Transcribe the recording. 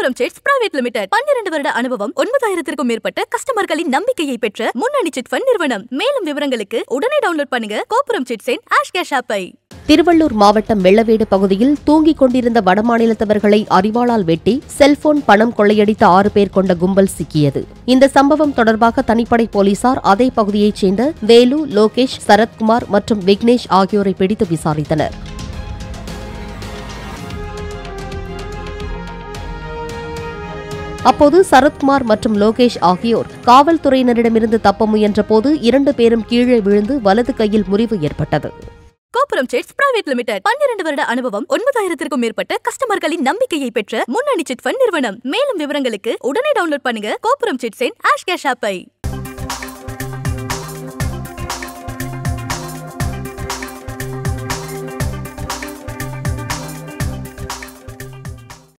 கோபுரம் chits private limited பன்னிரண்டு வருட அனுபவம் ஒன்பதாயிரத்திற்கும் மேற்பட்ட கஸ்டமர்களின் நம்பிக்கையை பெற்ற முன்னணி சிட் ஃபண்ட் நிறுவனம் மேலும் விவரங்களுக்கு உடனே டவுன்லோட் பண்ணுங்க கோபுரம் சிட்ஸின் ஆஷ் கேஷ் ஆப்பை திருவள்ளூர் மாவட்டம் வெள்ளவேடு பகுதியில் தூங்கிக் கொண்டிருந்த வடமாநிலத்தவர்களை அறிவாளால் வெட்டி செல்போன் பணம் கொள்ளையடித்த ஆறு பேர் கொண்ட கும்பல் சிக்கியது இந்த சம்பவம் தொடர்பாக தனிப்படை போலீசார் அதே பகுதியைச் சேர்ந்த வேலு லோகேஷ் சரத்குமார் மற்றும் விக்னேஷ் ஆகியோரை பிடித்து விசாரித்தனர் அப்போது சரத்குமார் மற்றும் லோகேஷ் ஆகியோர் காவல்துறையினரிடமிருந்து தப்ப முயன்றபோது இரண்டு பேரும் கீழே விழுந்து வலது கையில் முறிவு ஏற்பட்டது கோபுரம் சிட்ஸ் பிரைவேட் லிமிடெட் பன்னிரண்டு வருட அனுபவம் ஒன்பதாயிரத்திற்கும் மேற்பட்ட கஸ்டமர்களின் நம்பிக்கையை பெற்ற முன்னணி சிட் ஃபண்ட் நிறுவனம் மேலும் விவரங்களுக்கு உடனே டவுன்லோட் பண்ணுங்க கோபுரம் சிட்ஸின் ஆஷ் கேஷ் ஆப்பை